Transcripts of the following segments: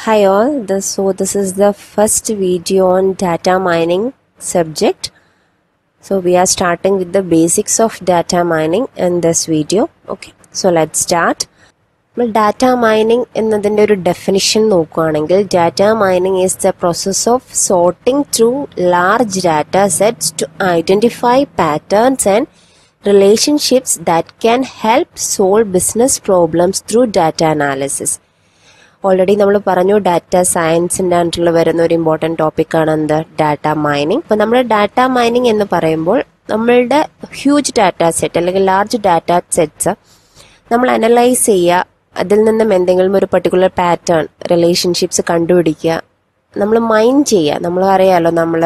Hi all, this, so this is the first video on data mining subject. So we are starting with the basics of data mining in this video. Okay, so let's start. നമ്മൾ data mining എന്നതിൻ്റെ ഒരു definition നോക്കുകയാണെങ്കിൽ data mining is the process of sorting through large data sets to identify patterns and relationships that can help solve business problems through data analysis already നമ്മൾ പറഞ്ഞു data സയൻസിന്റെ അണ്ടറിൽ വരുന്ന ഒരു ഇമ്പോർട്ടൻറ്റ് ടോപ്പിക്കാണ് എന്ത് ഡാറ്റ മൈനിങ് അപ്പോൾ നമ്മൾ ഡാറ്റ മൈനിങ് എന്ന് പറയുമ്പോൾ നമ്മളുടെ ഹ്യൂജ് ഡാറ്റ സെറ്റ് അല്ലെങ്കിൽ ലാർജ് ഡാറ്റ സെറ്റ്സ് നമ്മൾ അനലൈസ് ചെയ്യുക അതിൽ നിന്നും എന്തെങ്കിലും ഒരു പർട്ടിക്കുലർ പാറ്റേൺ റിലേഷൻഷിപ്സ് കണ്ടുപിടിക്കുക നമ്മൾ മൈൻ ചെയ്യുക നമ്മൾ അറിയാലോ നമ്മൾ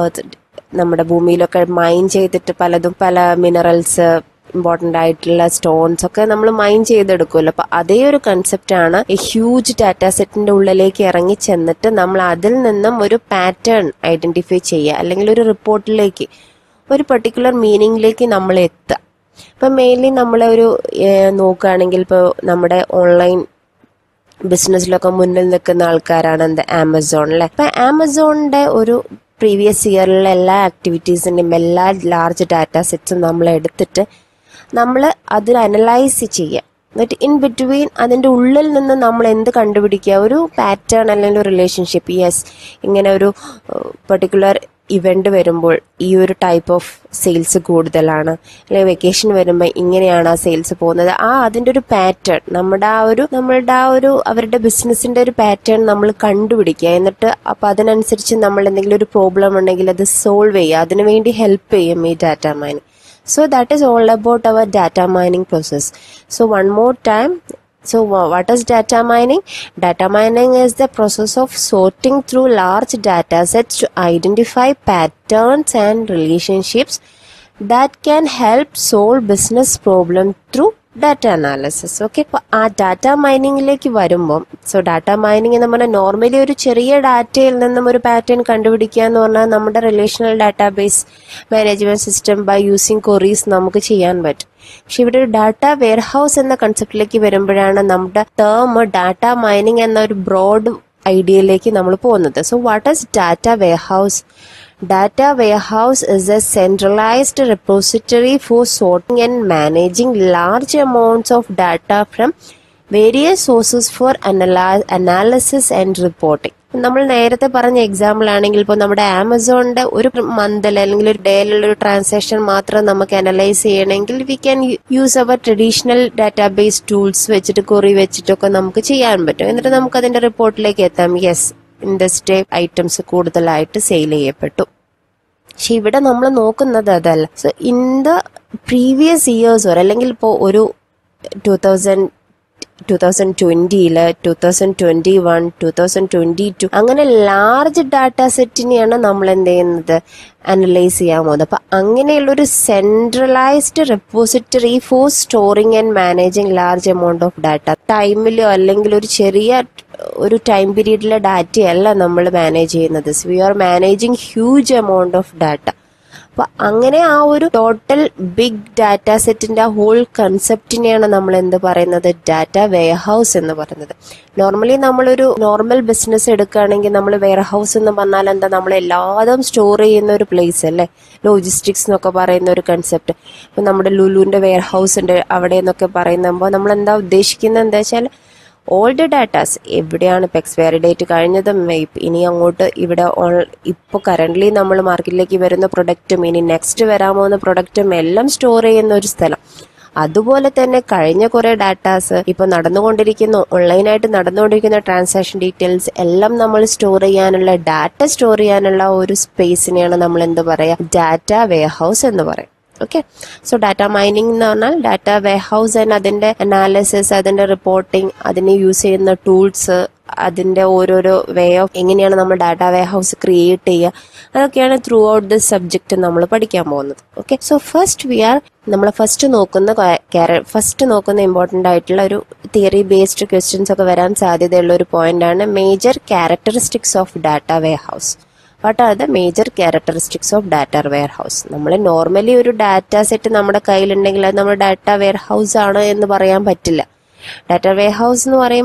നമ്മുടെ ഭൂമിയിലൊക്കെ മൈൻ ചെയ്തിട്ട് പലതും പല മിനറൽസ് ഇമ്പോർട്ടൻ്റ് ആയിട്ടുള്ള സ്റ്റോൺസ് ഒക്കെ നമ്മൾ മൈൻ ചെയ്തെടുക്കുമല്ലോ അപ്പൊ അതേ ഒരു കൺസെപ്റ്റ് ആണ് ഈ ഹ്യൂജ് ഡാറ്റ സെറ്റിന്റെ ഉള്ളിലേക്ക് ഇറങ്ങി ചെന്നിട്ട് നമ്മൾ അതിൽ നിന്നും ഒരു പാറ്റേൺ ഐഡന്റിഫൈ ചെയ്യുക അല്ലെങ്കിൽ ഒരു റിപ്പോർട്ടിലേക്ക് ഒരു പർട്ടിക്കുലർ മീനിങ്ങിലേക്ക് നമ്മൾ എത്തുക ഇപ്പൊ മെയിൻലി നമ്മളൊരു നോക്കുകയാണെങ്കിൽ ഇപ്പോൾ നമ്മുടെ ഓൺലൈൻ ബിസിനസ്സിലൊക്കെ മുന്നിൽ നിൽക്കുന്ന ആൾക്കാരാണ് എന്ത് ആമസോൺ അല്ലെ അപ്പൊ ആമസോണിന്റെ ഒരു പ്രീവിയസ് ഇയറിലെ എല്ലാ ആക്ടിവിറ്റീസിന്റെയും എല്ലാ ലാർജ് ഡാറ്റ സെറ്റ്സും നമ്മൾ എടുത്തിട്ട് നമ്മൾ അതിൽ അനലൈസ് ചെയ്യുക എന്നിട്ട് ഇൻ ബിറ്റ്വീൻ അതിൻ്റെ ഉള്ളിൽ നിന്ന് നമ്മൾ എന്ത് കണ്ടുപിടിക്കുക ഒരു പാറ്റേൺ അല്ലെങ്കിൽ ഒരു റിലേഷൻഷിപ്പ് യെസ് ഇങ്ങനെ ഒരു പെർട്ടിക്കുലർ ഇവന്റ് വരുമ്പോൾ ഈ ഒരു ടൈപ്പ് ഓഫ് സെയിൽസ് കൂടുതലാണ് അല്ലെങ്കിൽ വെക്കേഷൻ വരുമ്പോൾ ഇങ്ങനെയാണ് ആ സെയിൽസ് പോകുന്നത് ആ അതിൻ്റെ ഒരു പാറ്റേൺ നമ്മുടെ ആ ഒരു നമ്മളുടെ ആ ഒരു അവരുടെ ബിസിനസിന്റെ ഒരു പാറ്റേൺ നമ്മൾ കണ്ടുപിടിക്കുക എന്നിട്ട് അപ്പം അതിനനുസരിച്ച് നമ്മൾ എന്തെങ്കിലും ഒരു പ്രോബ്ലം ഉണ്ടെങ്കിൽ അത് സോൾവ് ചെയ്യുക അതിനു വേണ്ടി ഹെൽപ്പ് ചെയ്യും ഈ data mining so that is all about our data mining process so one more time so what is data mining data mining is the process of sorting through large data sets to identify patterns and relationships that can help solve business problem through data analysis okay അപ്പൊ ആ data മൈനിങ്ങിലേക്ക് വരുമ്പോൾ so data mining എന്ന് പറഞ്ഞാൽ normally ഒരു ചെറിയ ഡാറ്റയിൽ നിന്നും ഒരു പാറ്റേൺ കണ്ടുപിടിക്കുക എന്ന് പറഞ്ഞാൽ നമ്മുടെ relational database management system by using queries നമുക്ക് ചെയ്യാൻ പറ്റും പക്ഷെ ഇവിടെ ഒരു ഡാറ്റ വെയർഹൗസ് എന്ന കൺസെപ്റ്റിലേക്ക് വരുമ്പോഴാണ് നമ്മുടെ ടേം ഡാറ്റ മൈനിങ് എന്ന ഒരു ബ്രോഡ് ഐഡിയയിലേക്ക് നമ്മൾ പോകുന്നത് so what is data warehouse Data warehouse is a centralized repository for sorting and managing large amounts of data from various sources for anal- analysis and reporting. നമ്മൾ നേരത്തെ പറഞ്ഞ example ആണെങ്കിൽ ഇപ്പോൾ നമ്മുടെ ആമസോണിന്റെ ഒരു മന്തിൽ അല്ലെങ്കിൽ ഒരു ഡേയിലുള്ള ഒരു ട്രാൻസാക്ഷൻ മാത്രം നമുക്ക് അനലൈസ് ചെയ്യണമെങ്കിൽ we can use our traditional database tools വെച്ചിട്ട് കുറി വെച്ചിട്ടൊക്കെ നമുക്ക് ചെയ്യാൻ പറ്റും എന്നിട്ട് നമുക്ക് അതിന്റെ റിപ്പോർട്ടിലേക്ക് എത്താം യെസ് ഇൻഡസ്ട്രി ഐറ്റംസ് കൂടുതലായിട്ട് സെയിൽ ചെയ്യപ്പെട്ടു പക്ഷെ ഇവിടെ നമ്മൾ നോക്കുന്നത് അതല്ല so in the previous years വരെ അല്ലെങ്കിൽ ഇപ്പോൾ ഒരു ടൂ തൗസൻഡ് ടൂ തൗസൻഡ് ട്വന്റിയില് two thousand twenty one two thousand twenty two അങ്ങനെ ലാർജ് ഡാറ്റ സെറ്റിനെയാണ് നമ്മൾ എന്ത് ചെയ്യുന്നത് അനലൈസ് ചെയ്യാൻ പോകുന്നത് അപ്പൊ അങ്ങനെയുള്ള ഒരു centralised repository for storing and managing large amount of data ടൈമിലോ അല്ലെങ്കിൽ ഒരു ചെറിയ ഒരു ടൈം പീരീഡിലെ ഡാറ്റയല്ല നമ്മൾ മാനേജ് ചെയ്യുന്നത് we are managing huge amount of data അപ്പൊ അങ്ങനെ ആ ഒരു ടോട്ടൽ ബിഗ് ഡാറ്റ സെറ്റിന്റെ ആ ഹോൾ കൺസെപ്റ്റിനെയാണ് നമ്മൾ എന്ത് പറയുന്നത് ഡാറ്റ വെയർഹൗസ് എന്ന് പറയുന്നത് നോർമലി നമ്മളൊരു നോർമൽ ബിസിനസ് എടുക്കുകയാണെങ്കിൽ നമ്മൾ വെയർഹൗസ് എന്ന് പറഞ്ഞാൽ എന്താ നമ്മൾ എല്ലാതും സ്റ്റോർ ചെയ്യുന്ന ഒരു പ്ലേസ് അല്ലേ ലോജിസ്റ്റിക്സ് എന്നൊക്കെ പറയുന്ന ഒരു കൺസെപ്റ്റ് ഇപ്പൊ നമ്മുടെ ലുലുവിന്റെ വെയർഹൗസ് ഉണ്ട് അവിടെ എന്നൊക്കെ പറയുമ്പോൾ നമ്മൾ എന്താ ഉദ്ദേശിക്കുന്നത് എന്താ വെച്ചാൽ ഓൾഡ് ഡാറ്റാസ് എവിടെയാണ് ഇപ്പം എക്സ്പയറി ഡേറ്റ് കഴിഞ്ഞതും ഇനി അങ്ങോട്ട് ഇവിടെ ഇപ്പോൾ കറൻ്റ്ലി നമ്മൾ മാർക്കറ്റിലേക്ക് വരുന്ന പ്രൊഡക്റ്റും ഇനി നെക്സ്റ്റ് വരാൻ പോകുന്ന പ്രൊഡക്റ്റും എല്ലാം സ്റ്റോർ ചെയ്യുന്ന ഒരു സ്ഥലം അതുപോലെ തന്നെ കഴിഞ്ഞ കുറെ ഡാറ്റാസ് ഇപ്പൊ നടന്നുകൊണ്ടിരിക്കുന്ന ഓൺലൈനായിട്ട് നടന്നുകൊണ്ടിരിക്കുന്ന ട്രാൻസാക്ഷൻ ഡീറ്റെയിൽസ് എല്ലാം നമ്മൾ സ്റ്റോർ ചെയ്യാനുള്ള ഡാറ്റ സ്റ്റോർ ചെയ്യാനുള്ള ഒരു സ്പേസിനെയാണ് നമ്മൾ എന്ത് പറയാ ഡാറ്റ വെയർഹൗസ് എന്ന് പറയും ഓക്കെ സോ ഡാറ്റ മൈനിങ് എന്ന് പറഞ്ഞാൽ ഡാറ്റ വെയർഹൗസ് ആൻഡ് അതിന്റെ അനാലിസിസ് അതിന്റെ റിപ്പോർട്ടിംഗ് അതിന് യൂസ് ചെയ്യുന്ന ടൂൾസ് അതിന്റെ ഓരോരോ വേ ഓഫ് എങ്ങനെയാണ് നമ്മൾ ഡാറ്റ വെയർഹൗസ് ക്രിയേറ്റ് ചെയ്യുക അതൊക്കെയാണ് ത്രൂ ഔട്ട് ദ സബ്ജക്ട് നമ്മൾ പഠിക്കാൻ പോകുന്നത് okay so first we are നമ്മൾ ഫസ്റ്റ് നോക്കുന്ന ഫസ്റ്റ് നോക്കുന്ന ഇമ്പോർട്ടൻ്റ് ആയിട്ടുള്ള ഒരു തിയറി ബേസ്ഡ് ക്വസ്റ്റ്യൻസ് ഒക്കെ വരാൻ സാധ്യതയുള്ള ഒരു പോയിന്റ് ആണ് major characteristics of data warehouse what are the major characteristics of data warehouse നമ്മൾ നോർമലി ഒരു ഡാറ്റ സെറ്റ് നമ്മുടെ കയ്യിലുണ്ടെങ്കിൽ അത് നമ്മുടെ ഡാറ്റ വെയർ ഹൗസ് ആണ് എന്ന് പറയാൻ പറ്റില്ല ഡാറ്റ വെയർ ഹൗസ് എന്ന് പറയുമ്പോൾ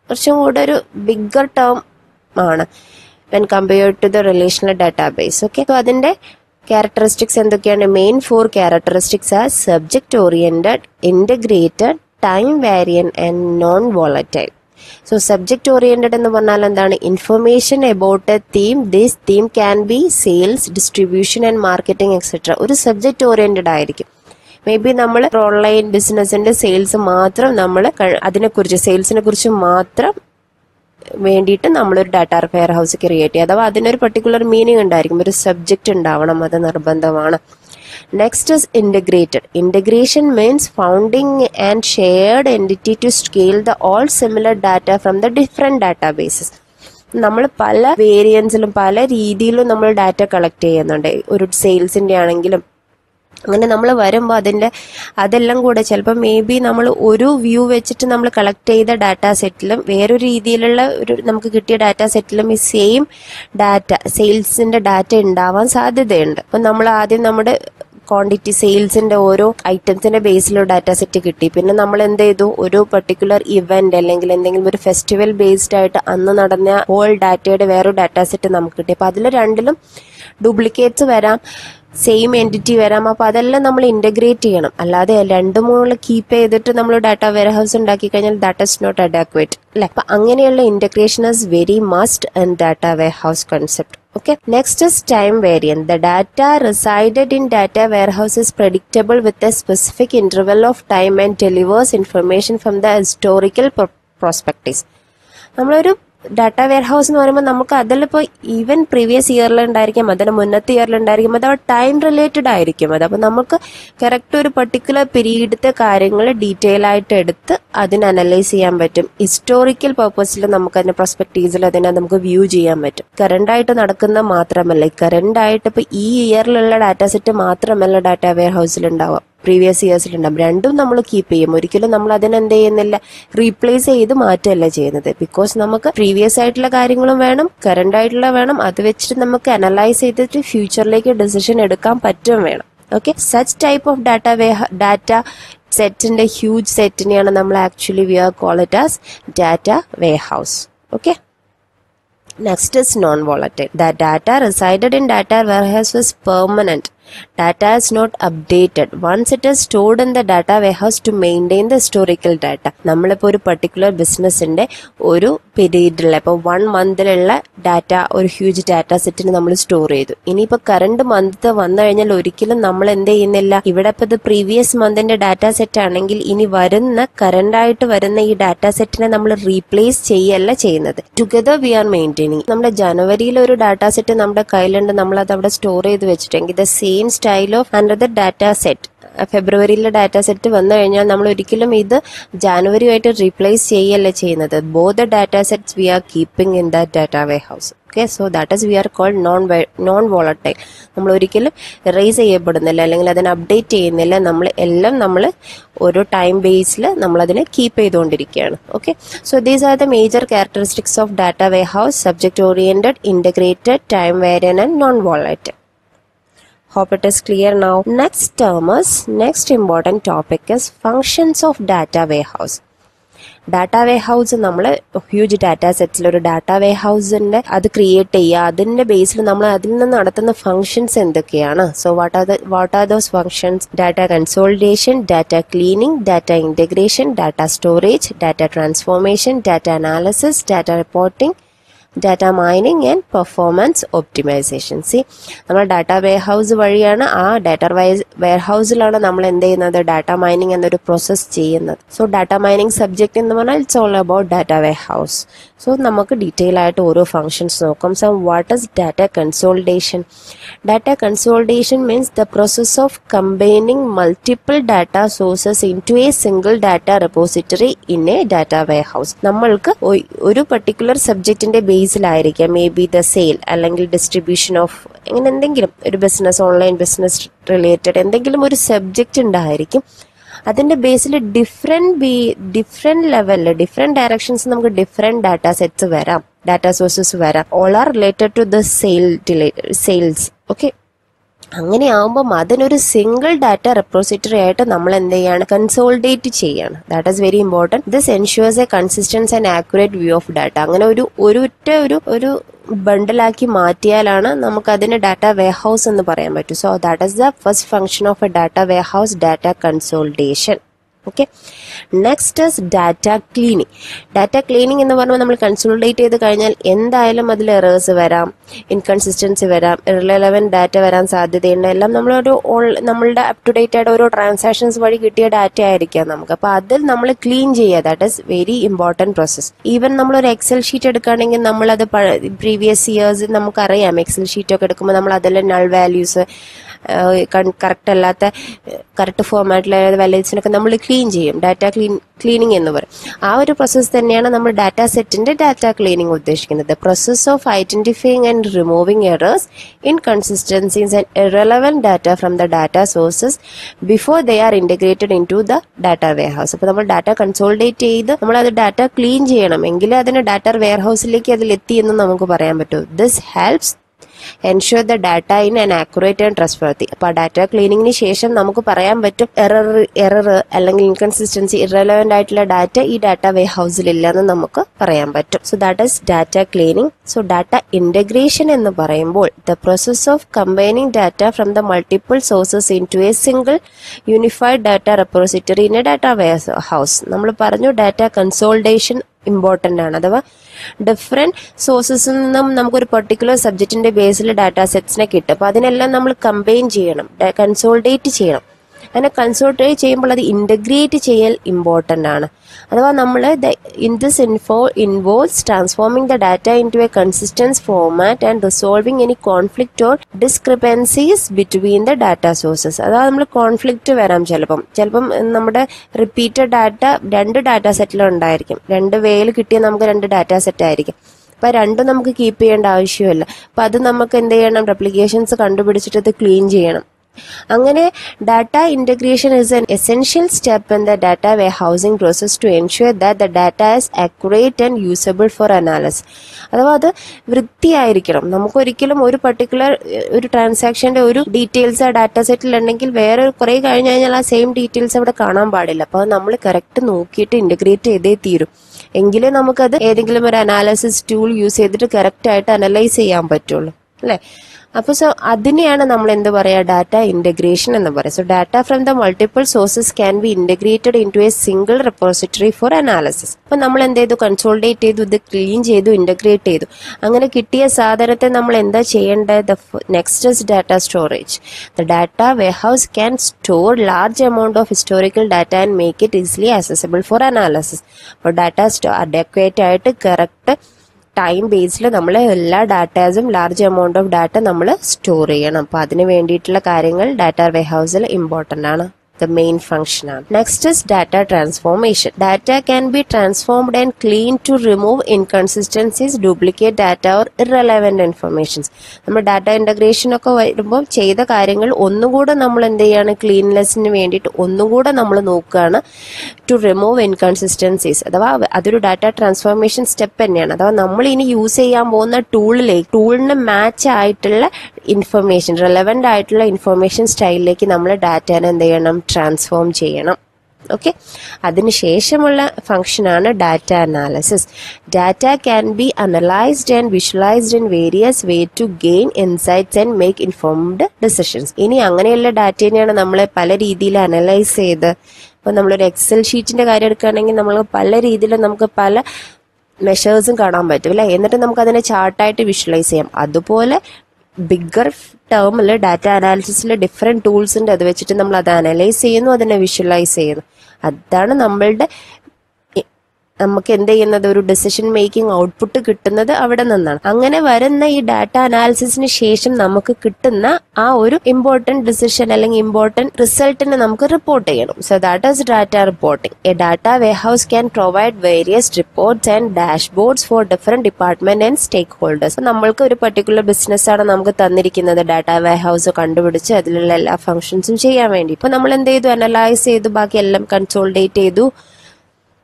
കുറച്ചും കൂടെ ഒരു ബിഗ്ഗർ ടേം ആണ് when compared to the relational database okay so അതിന്റെ ക്യാരക്ടറിസ്റ്റിക്സ് എന്തൊക്കെയാണ് main four characteristics are subject oriented integrated time variant and non volatile so subject oriented എന്ന് പറഞ്ഞാൽ എന്താണ് information about a theme this theme can be sales distribution and marketing etcetera ഒരു subject oriented ആയിരിക്കും may be നമ്മൾ online ബിസിനസിന്റെ sales മാത്രം നമ്മൾ അതിനെക്കുറിച്ച് സെയിൽസിനെ കുറിച്ച് മാത്രം വേണ്ടിയിട്ട് നമ്മളൊരു ഡാറ്റ വെയർ ഹൗസ് ക്രിയേറ്റ് ചെയ്യുക അഥവാ അതിനൊരു പർട്ടിക്കുലർ മീനിങ് ഉണ്ടായിരിക്കും ഒരു സബ്ജക്റ്റ് ഉണ്ടാവണം അത് നിർബന്ധമാണ് next is integrated integration means founding and shared entity to scale the all similar data from the different databases നമ്മൾ പല വേരിയൻസിലും പല രീതിയിലും നമ്മൾ ഡാറ്റ കളക്ട് ചെയ്യുന്നുണ്ട് ഒരു സെയിൽസിന്റെ ആണെങ്കിലും അങ്ങനെ നമ്മൾ വരുമ്പോൾ അതിൻ്റെ അതെല്ലാം കൂടെ ചിലപ്പോൾ മേ ബി നമ്മൾ ഒരു വ്യൂ വെച്ചിട്ട് നമ്മൾ കളക്ട് ചെയ്ത ഡാറ്റാ സെറ്റിലും വേറൊരു രീതിയിലുള്ള ഒരു നമുക്ക് കിട്ടിയ ഡാറ്റാ സെറ്റിലും ഈ സെയിം ഡാറ്റ സെയിൽസിന്റെ ഡാറ്റ ഉണ്ടാവാൻ സാധ്യതയുണ്ട് അപ്പം നമ്മൾ ആദ്യം നമ്മുടെ ക്വാണ്ടിറ്റി സെയിൽസിന്റെ ഓരോ ഐറ്റംസിന്റെ ബേസിൽ ഡാറ്റ സെറ്റ് കിട്ടി പിന്നെ നമ്മൾ എന്ത് ചെയ്തു ഒരു പെർട്ടിക്കുലർ ഇവന്റ് അല്ലെങ്കിൽ എന്തെങ്കിലും ഒരു ഫെസ്റ്റിവൽ ബേസ്ഡ് ആയിട്ട് അന്ന് നടന്ന ഹോൾ ഡാറ്റയുടെ വേറൊരു ഡാറ്റ സെറ്റ് നമുക്ക് കിട്ടി അപ്പൊ അതിൽ രണ്ടിലും ഡ്യൂപ്ലിക്കേറ്റ്സ് വരാം സെയിം എൻറ്റിറ്റി വരാം അപ്പൊ അതെല്ലാം നമ്മൾ ഇന്റഗ്രേറ്റ് ചെയ്യണം അല്ലാതെ രണ്ടു മൂന്ന് കീപ്പ് ചെയ്തിട്ട് നമ്മൾ ഡാറ്റ വെയർ ഹൗസ് ഉണ്ടാക്കി കഴിഞ്ഞാൽ ദാറ്റ് ഇസ് നോട്ട് അഡാക്വേറ്റ് അല്ലെ അപ്പൊ അങ്ങനെയുള്ള integration is very must in data warehouse concept Okay. Next is time variant. The data resided in data warehouse is predictable with a specific interval of time and delivers information from the historical pro- prospectus. നമ്മളൊരു data warehouse എന്ന് പറയുമ്പോൾ നമുക്ക് അതിലിപ്പോൾ even previous ഇയറിൽ ഉണ്ടായിരിക്കും അതിന് മുന്നത്തെ ഇയറിൽ ഉണ്ടായിരിക്കും അത് ടൈം റിലേറ്റഡ് ആയിരിക്കും അത് അപ്പോൾ നമുക്ക് കറക്റ്റ് ഒരു പർട്ടിക്കുലർ പീരീഡത്തെ കാര്യങ്ങൾ ഡീറ്റെയിൽ ആയിട്ട് എടുത്ത് അതിന് അനലൈസ് ചെയ്യാൻ പറ്റും ഹിസ്റ്റോറിക്കൽ പർപ്പസിൽ നമുക്ക് അതിന്റെ പ്രൊസ്പെക്ടീവ്സിൽ അതിനെ നമുക്ക് വ്യൂ ചെയ്യാൻ പറ്റും കറണ്ട് ആയിട്ട് നടക്കുന്ന മാത്രമല്ല കറണ്ട് ആയിട്ട് ഇപ്പോൾ ഈ ഇയറിലുള്ള ഡാറ്റ സെറ്റ് മാത്രമല്ല ഡാറ്റ വെയർ ഹൗസിൽ ഉണ്ടാവുക പ്രീവിയസ് ഇയേഴ്സിലുണ്ടാവും രണ്ടും നമ്മൾ കീപ്പ് ചെയ്യും ഒരിക്കലും നമ്മൾ അതിനെന്ത് ചെയ്യുന്നില്ല റീപ്ലേസ് ചെയ്ത് മാറ്റുകയല്ല ചെയ്യുന്നത് ബിക്കോസ് നമുക്ക് പ്രീവിയസ് ആയിട്ടുള്ള കാര്യങ്ങളും വേണം കറണ്ട് ആയിട്ടുള്ള വേണം അത് വെച്ചിട്ട് നമുക്ക് അനലൈസ് ചെയ്തിട്ട് ഫ്യൂച്ചറിലേക്ക് ഡിസിഷൻ എടുക്കാൻ പറ്റും വേണം okay such type of data ware data സെറ്റിന്റെ ഹ്യൂജ് സെറ്റിനെയാണ് നമ്മൾ actually we are call it as data warehouse okay Next is non-volatile. The data resided in data warehouse is permanent. Data is not updated. Once it is stored in the data warehouse to maintain the historical data. നമ്മളിപ്പോൾ ഒരു particular ബിസിനസ്സിന്റെ ഒരു പീരീഡിലുള്ള ഇപ്പോൾ one മന്തിലുള്ള data ഒരു huge data സെറ്റിന് നമ്മൾ store ചെയ്തു ഇനിയിപ്പോൾ കറണ്ട് മന്ത് വന്നു കഴിഞ്ഞാൽ ഒരിക്കലും നമ്മൾ എന്ത് ചെയ്യുന്നില്ല ഇവിടെ ഇപ്പോൾ ഇത് പ്രീവിയസ് മന്തിന്റെ ഡാറ്റ സെറ്റ് ആണെങ്കിൽ ഇനി വരുന്ന കറണ്ട് ആയിട്ട് വരുന്ന ഈ ഡാറ്റ സെറ്റിനെ നമ്മൾ റീപ്ലേസ് ചെയ്യല്ല ചെയ്യുന്നത് ടുഗദർ വി ആർ മെയിൻറ്റെയിനിങ് നമ്മുടെ ജനുവരിയിൽ ഒരു ഡാറ്റ സെറ്റ് നമ്മുടെ കയ്യിലുണ്ട് നമ്മൾ അത് അവിടെ സ്റ്റോർ ചെയ്ത് വെച്ചിട്ടെങ്കിൽ the same style of another data set ഫെബ്രുവരിയിലെ ഡാറ്റ സെറ്റ് വന്നു കഴിഞ്ഞാൽ നമ്മൾ ഒരിക്കലും ഇത് ജാനുവരിയുമായിട്ട് റീപ്ലേസ് ചെയ്യല്ല ചെയ്യുന്നത് both the data sets we are keeping in the data warehouse okay so that is we are called non non volatile നമ്മൾ ഒരിക്കലും റേസ് ചെയ്യപ്പെടുന്നില്ല അല്ലെങ്കിൽ അതിനെ അപ്ഡേറ്റ് ചെയ്യുന്നില്ല നമ്മൾ എല്ലാം നമ്മൾ ഓരോ ടൈം ബേസിൽ നമ്മൾ അതിനെ കീപ്പ് ചെയ്തുകൊണ്ടിരിക്കുകയാണ് okay so these are the major characteristics of data warehouse subject oriented integrated time variant and non volatile hope it is clear now next term is next important topic is functions of data warehouse data warehouse നമ്മൾ huge data സെറ്റ്സിൽ ഒരു data വേ ഹൗസിന്റെ അത് create ചെയ്യുക അതിന്റെ ബേസിൽ നമ്മൾ അതിൽ നിന്ന് നടത്തുന്ന ഫംഗ്ഷൻസ് എന്തൊക്കെയാണ് so what are the what are those functions data consultation data cleaning data integration data storage data transformation data analysis data reporting data mining and performance optimisation സി നമ്മൾ ഡാറ്റ വെയർ ഹൗസ് വഴിയാണ് ആ data വെയർ ഹൗസിലാണ് നമ്മൾ എന്ത് ചെയ്യുന്നത് data mining എന്നൊരു പ്രോസസ്സ് ചെയ്യുന്നത് സോ ഡാറ്റ മൈനിങ് സബ്ജക്ട് എന്ന് പറഞ്ഞാൽ it's all about data warehouse so നമുക്ക് ഡീറ്റെയിൽ ആയിട്ട് ഓരോ ഫംഗ്ഷൻസ് നോക്കാം so what is data consultation data consultation means the process of combining multiple data sources into a single data repository in a data warehouse നമ്മൾക്ക് ഒരു particular സബ്ജക്റ്റിന്റെ ബേസിലായിരിക്കാം may be the sale അല്ലെങ്കിൽ distribution of അങ്ങനെ എന്തെങ്കിലും ഒരു business online business related എന്തെങ്കിലും ഒരു സബ്ജക്റ്റ് ഉണ്ടായിരിക്കും അതിന്റെ ബേസിൽ ഡിഫറെന്റ് ബി ഡിഫറെന്റ് ലെവലിൽ ഡിഫറെന്റ് ഡയറക്ഷൻസ് നമുക്ക് ഡിഫറെന്റ് ഡാറ്റ സെറ്റ്സ് വരാം ഡാറ്റ സോഴ്സസ് വരാം all are related to the sale sales okay അങ്ങനെ ആവുമ്പം അതിനൊരു സിംഗിൾ ഡാറ്റ റെപ്പോസിറ്ററി ആയിട്ട് നമ്മൾ എന്ത് ചെയ്യാണ് കൺസോൾഡേറ്റ് ചെയ്യാണ് that is very important this ensures a consistence and accurate view of data അങ്ങനെ ഒരു ഒരു ഒറ്റ ഒരു ഒരു ബണ്ടിലാക്കി മാറ്റിയാലാണ് നമുക്ക് അതിന് ഡാറ്റ വെയർഹൗസ് എന്ന് പറയാൻ പറ്റും so that is the first function of a data warehouse data consultation okay next is data cleaning data cleaning എന്ന് പറയുമ്പോൾ നമ്മൾ കൺസോൾട്ടേറ്റ് ചെയ്ത് കഴിഞ്ഞാൽ എന്തായാലും അതിൽ എറേഴ്സ് വരാം ഇൻകൺസിസ്റ്റൻസി വരാം ഇറലവൻറ്റ് ഡാറ്റ വരാൻ സാധ്യതയുണ്ട് എല്ലാം നമ്മളൊരു ഓൾ- നമ്മളുടെ അപ് ടു ഡേറ്റ് ആയിട്ട് ഓരോ ട്രാൻസാക്ഷൻസ് വഴി കിട്ടിയ ഡാറ്റ ആയിരിക്കാം നമുക്ക് അപ്പോൾ അതിൽ നമ്മൾ ക്ലീൻ ചെയ്യുക that is very important process even നമ്മളൊരു എക്സൽ ഷീറ്റ് എടുക്കുകയാണെങ്കിൽ നമ്മളത് പ്രീവിയസ് ഇയേഴ്സ് നമുക്കറിയാം എക്സൽ ഷീറ്റ് ഒക്കെ എടുക്കുമ്പോൾ നമ്മൾ അതിലെ നൾ വാല്യൂസ് കറക്റ്റ് അല്ലാത്ത കറക്റ്റ് ഫോമാറ്റിലെ വാല്യൂസിനൊക്കെ നമ്മൾ ക്ലീൻ ചെയ്യും ഡാറ്റ ക്ലീൻ ക്ലീനിങ് എന്ന് പറയും ആ ഒരു പ്രോസസ്സ് തന്നെയാണ് നമ്മൾ ഡാറ്റ സെറ്റിന്റെ ഡാറ്റ ക്ലീനിങ് ഉദ്ദേശിക്കുന്നത് process of identifying and removing errors inconsistencies and irrelevant data from the data sources before they are integrated into the data warehouse അപ്പോൾ നമ്മൾ ഡാറ്റ കൺസോൾഡേറ്റ് ചെയ്ത് നമ്മൾ അത് ഡാറ്റ ക്ലീൻ ചെയ്യണം എങ്കിലേ അതിന് ഡാറ്റ വെയർ ഹൗസിലേക്ക് അതിൽ എത്തി എന്ന് നമുക്ക് പറയാൻ പറ്റൂ this helps ensure the data in an accurate and trustworthy അപ്പോൾ ഡാറ്റ ക്ലീനിങ്ങിന് ശേഷം നമുക്ക് പറയാൻ പറ്റും എറർ എറർ അല്ലെങ്കിൽ ഇൻകൺസിസ്റ്റൻസി ഇറലവൻ്റ് ആയിട്ടുള്ള ഡാറ്റ ഈ ഡാറ്റ വേ ഹൗസിൽ ഇല്ലെന്ന് നമുക്ക് പറയാൻ പറ്റും so that is data cleaning so data integration എന്ന് പറയുമ്പോൾ the process of combining data from the multiple sources into a single unified data repository in a data warehouse നമ്മൾ പറഞ്ഞു ഡാറ്റ കൺസോൾട്ടേഷൻ ഇമ്പോർട്ടൻ്റ് ആണ് അഥവാ different സോഴ്സസിൽ നിന്നും നമുക്കൊരു particular സബ്ജക്റ്റിന്റെ ബേസിൽ data സെറ്റ്സിനെ കിട്ടും അപ്പോൾ അതിനെല്ലാം നമ്മൾ കമ്പൈൻ ചെയ്യണം കൺസോൾട്ടേറ്റ് ചെയ്യണം അങ്ങനെ കൺസോൾട്ടേറ്റ് ചെയ്യുമ്പോൾ അത് ഇൻ്റഗ്രേറ്റ് ചെയ്യൽ ഇമ്പോർട്ടൻ്റ് ആണ് അഥവാ നമ്മൾ in this info involves transforming the data into a consistent format and resolving any conflict or discrepancies between the data sources അഥവാ നമ്മൾ കോൺഫ്ലിക്റ്റ് വരാം ചിലപ്പം ചിലപ്പം നമ്മുടെ റിപ്പീറ്റഡ് ഡാറ്റ രണ്ട് ഡാറ്റ സെറ്റിലുണ്ടായിരിക്കും രണ്ട് വേയിൽ കിട്ടിയ നമുക്ക് രണ്ട് ഡാറ്റ സെറ്റ് ആയിരിക്കും അപ്പം രണ്ടും നമുക്ക് കീപ്പ് ചെയ്യേണ്ട ആവശ്യമില്ല അപ്പം അത് നമുക്ക് എന്ത് ചെയ്യണം റെപ്ലിക്കേഷൻസ് കണ്ടുപിടിച്ചിട്ട് അത് ക്ലീൻ ചെയ്യണം അങ്ങനെ data integration is an essential step in the data warehousing process to ensure that the data is accurate and usable for analysis അഥവാ അത് വൃത്തിയായിരിക്കണം നമുക്കൊരിക്കലും ഒരു പർട്ടിക്കുലർ ഒരു ട്രാൻസാക്ഷന്റെ ഒരു ഡീറ്റെയിൽസ് ആ ഡാറ്റ സെറ്റിൽ ഉണ്ടെങ്കിൽ വേറെ കുറെ കഴിഞ്ഞ് കഴിഞ്ഞാൽ ആ സെയിം ഡീറ്റെയിൽസ് അവിടെ കാണാൻ പാടില്ല അപ്പോൾ നമ്മൾ കറക്റ്റ് നോക്കിയിട്ട് ഇന്റഗ്രേറ്റ് ചെയ്തേ തീരും എങ്കിലേ നമുക്കത് ഏതെങ്കിലും ഒരു അനാലിസിസ് ടൂൾ യൂസ് ചെയ്തിട്ട് കറക്റ്റ് ആയിട്ട് അനലൈസ് ചെയ്യാൻ പറ്റുള്ളൂ അല്ലേ അപ്പോൾ സോ അതിനെയാണ് നമ്മൾ എന്ത് പറയുക ഡാറ്റ ഇന്റഗ്രേഷൻ എന്ന് പറയുക so data from the multiple sources can be integrated into a single repository for analysis അപ്പം നമ്മൾ എന്ത് ചെയ്തു കൺസോൾട്ടേറ്റ് ചെയ്തു ഇത് ക്ലീൻ ചെയ്തു ഇന്റഗ്രേറ്റ് ചെയ്തു അങ്ങനെ കിട്ടിയ സാധനത്തെ നമ്മൾ എന്താ ചെയ്യേണ്ടത് the next is data storage the data warehouse can store large amount of historical data and make it easily accessible for analysis അപ്പോൾ ഡാറ്റ സ്റ്റോ അഡക്വേറ്റ് ആയിട്ട് കറക്റ്റ് ടൈം ബേസിൽ നമ്മൾ എല്ലാ ഡാറ്റാസും ലാർജ് എമൗണ്ട് ഓഫ് ഡാറ്റ നമ്മൾ store ചെയ്യണം അപ്പോൾ അതിന് വേണ്ടിയിട്ടുള്ള കാര്യങ്ങൾ ഡാറ്റ വെയർഹൗസിൽ ഇമ്പോർട്ടൻ്റ് ആണ് ദ മെയിൻ ഫംഗ്ഷൻ ആണ് next is data transformation data can be transformed and clean to remove inconsistencies duplicate data or irrelevant informations നമ്മൾ ഡാറ്റ ഇൻ്റഗ്രേഷൻ ഒക്കെ വരുമ്പോൾ ചെയ്ത കാര്യങ്ങൾ ഒന്നുകൂടെ നമ്മൾ എന്ത് ചെയ്യാണ് ക്ലീൻനെസ്സിന് വേണ്ടിയിട്ട് ഒന്നുകൂടെ നമ്മൾ നോക്കുകയാണ് ടു റിമൂവ് ഇൻകൺസിസ്റ്റൻസീസ് അഥവാ അതൊരു ഡാറ്റ ട്രാൻസ്ഫോർമേഷൻ സ്റ്റെപ്പ് തന്നെയാണ് അഥവാ നമ്മൾ ഇനി യൂസ് ചെയ്യാൻ പോകുന്ന ടൂളിലേക്ക് ടൂളിന് മാച്ച് ആയിട്ടുള്ള ഇൻഫർമേഷൻ റെലവൻ്റ് ആയിട്ടുള്ള ഇൻഫർമേഷൻ സ്റ്റൈലിലേക്ക് നമ്മൾ ഡാറ്റനെ എന്ത് ചെയ്യണം ട്രാൻസ്ഫോം ചെയ്യണം ഓക്കെ അതിനുശേഷമുള്ള ഫംഗ്ഷനാണ് data analysis data can be analysed and visualised in various way to gain insights and make informed decisions ഇനി അങ്ങനെയുള്ള ഡാറ്റേനെയാണ് നമ്മൾ പല രീതിയിൽ അനലൈസ് ചെയ്ത് ഇപ്പോൾ നമ്മളൊരു എക്സൽ ഷീറ്റിന്റെ കാര്യം എടുക്കുകയാണെങ്കിൽ നമ്മൾ പല രീതിയിൽ നമുക്ക് പല മെഷേഴ്സും കാണാൻ പറ്റും അല്ലേ എന്നിട്ട് നമുക്ക് അതിനെ ചാർട്ടായിട്ട് വിഷ്വലൈസ് ചെയ്യാം അതുപോലെ ബിഗ്ഗർ ടേമിൽ ഡാറ്റ അനാലിസിസിൽ ഡിഫറെൻറ്റ് ടൂൾസ് ഉണ്ട് അത് വെച്ചിട്ട് നമ്മൾ അത് അനലൈസ് ചെയ്യുന്നു അതിനെ വിഷ്വലൈസ് ചെയ്യുന്നു അതാണ് നമ്മളുടെ ഇ- നമുക്ക് എന്ത് ചെയ്യുന്നത് ഒരു ഡിസിഷൻ മേക്കിംഗ് ഔട്ട്പുട്ട് കിട്ടുന്നത് അവിടെ നിന്നാണ് അങ്ങനെ വരുന്ന ഈ ഡാറ്റ അനാലിസിസിന് ശേഷം നമുക്ക് കിട്ടുന്ന ആ ഒരു ഇമ്പോർട്ടന്റ് ഡിസിഷൻ അല്ലെങ്കിൽ ഇമ്പോർട്ടന്റ് റിസൾട്ടിനെ നമുക്ക് റിപ്പോർട്ട് ചെയ്യണം so that is data reporting a data warehouse can provide various reports and dashboards for different department and stakeholders നമ്മൾക്ക് ഒരു പർട്ടിക്കുലർ ബിസിനസ് ആണ് നമുക്ക് തന്നിരിക്കുന്നത് ഡാറ്റ വെയർഹൗസ് കണ്ടുപിടിച്ച് അതിലുള്ള എല്ലാ ഫംഗ്ഷൻസും ചെയ്യാൻ വേണ്ടി ഇപ്പൊ നമ്മൾ എന്ത് ചെയ്തു അനലൈസ് ചെയ്തു ബാക്കി എല്ലാം കൺസോൾഡേറ്റ് ചെയ്തു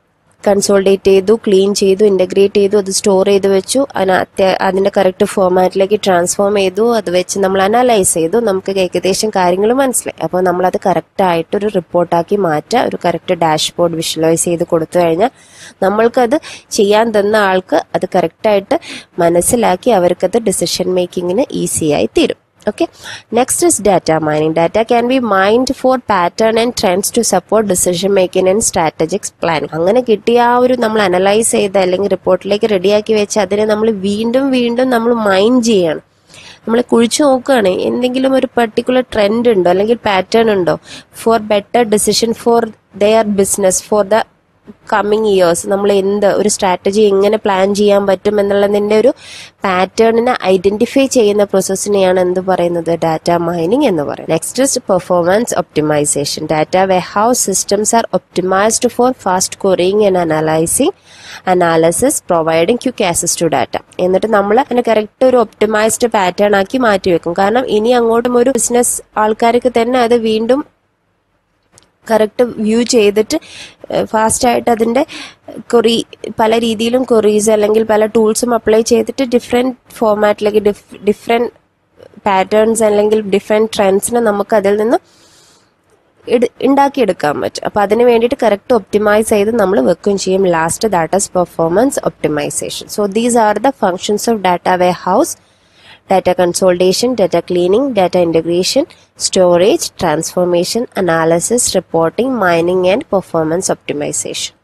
കൺസോൾഡേറ്റ് ചെയ്തു ക്ലീൻ ചെയ്തു ഇൻ്റഗ്രേറ്റ് ചെയ്തു അത് സ്റ്റോർ ചെയ്ത് വെച്ചു അതിനകത്ത് അതിൻ്റെ കറക്റ്റ് ഫോമാറ്റിലേക്ക് ട്രാൻസ്ഫോം ചെയ്തു അത് വെച്ച് നമ്മൾ അനലൈസ് ചെയ്തു നമുക്ക് ഏകദേശം കാര്യങ്ങൾ മനസ്സിലായി അപ്പോൾ നമ്മളത് കറക്റ്റായിട്ട് ഒരു റിപ്പോർട്ടാക്കി മാറ്റുക ഒരു കറക്റ്റ് ഡാഷ്ബോർഡ് വിഷ്വലൈസ് ചെയ്ത് കൊടുത്തു കഴിഞ്ഞാൽ നമ്മൾക്കത് ചെയ്യാൻ തന്ന ആൾക്ക് അത് കറക്റ്റായിട്ട് മനസ്സിലാക്കി അവർക്കത് ഡിസിഷൻ മേക്കിങ്ങിന് ഈസിയായി തീരും okay next is data mining data can be mined for pattern and trends to support decision making and strategic planning അങ്ങനെ കിട്ടിയ ആ ഒരു നമ്മൾ അനലൈസ് ചെയ്ത അല്ലെങ്കിൽ റിപ്പോർട്ടിലേക്ക് റെഡിയാക്കി വെച്ച് അതിനെ നമ്മൾ വീണ്ടും വീണ്ടും നമ്മൾ മൈൻ ചെയ്യണം നമ്മൾ കുഴിച്ചു നോക്കുകയാണ് എന്തെങ്കിലും ഒരു പർട്ടിക്കുലർ ട്രെൻഡ് ഉണ്ടോ അല്ലെങ്കിൽ പാറ്റേൺ ഉണ്ടോ for better decision for their business for the coming years നമ്മൾ എന്ത് ഒരു സ്ട്രാറ്റജി എങ്ങനെ പ്ലാൻ ചെയ്യാൻ പറ്റും എന്നുള്ളതിൻ്റെ ഒരു പാറ്റേണിനെ ഐഡന്റിഫൈ ചെയ്യുന്ന പ്രോസസ്സിനെയാണ് എന്ത് പറയുന്നത് ഡാറ്റ മൈനിങ് എന്ന് പറയുന്നത് next is performance optimisation data warehouse systems are optimised for fast querying and analysing analysis providing quick access to data എന്നിട്ട് നമ്മൾ അതിന് കറക്റ്റ് ഒരു ഒപ്റ്റിമൈസ്ഡ് പാറ്റേൺ ആക്കി മാറ്റി വെക്കും കാരണം ഇനി അങ്ങോട്ടും ഒരു ബിസിനസ് ആൾക്കാർക്ക് തന്നെ അത് വീണ്ടും കറക്റ്റ് വ്യൂ ചെയ്തിട്ട് ഫാസ്റ്റായിട്ട് അതിൻ്റെ കൊറി പല രീതിയിലും കൊറീസ് അല്ലെങ്കിൽ പല ടൂൾസും അപ്ലൈ ചെയ്തിട്ട് ഡിഫറെൻറ്റ് ഫോമാറ്റിലേക്ക് ഡിഫറെൻറ്റ് പാറ്റേൺസ് അല്ലെങ്കിൽ ഡിഫറെൻറ്റ് ട്രെൻഡ്സിനെ നമുക്ക് അതിൽ നിന്ന് ഉണ്ടാക്കിയെടുക്കാൻ പറ്റും അപ്പോൾ അതിന് വേണ്ടിയിട്ട് കറക്റ്റ് ഒപ്റ്റിമൈസ് ചെയ്ത് നമ്മൾ വെക്കുകയും ചെയ്യും last that is performance optimisation so these are the functions of data warehouse data consolidation, data cleaning, data integration, storage, transformation, analysis, reporting, mining, and performance optimization.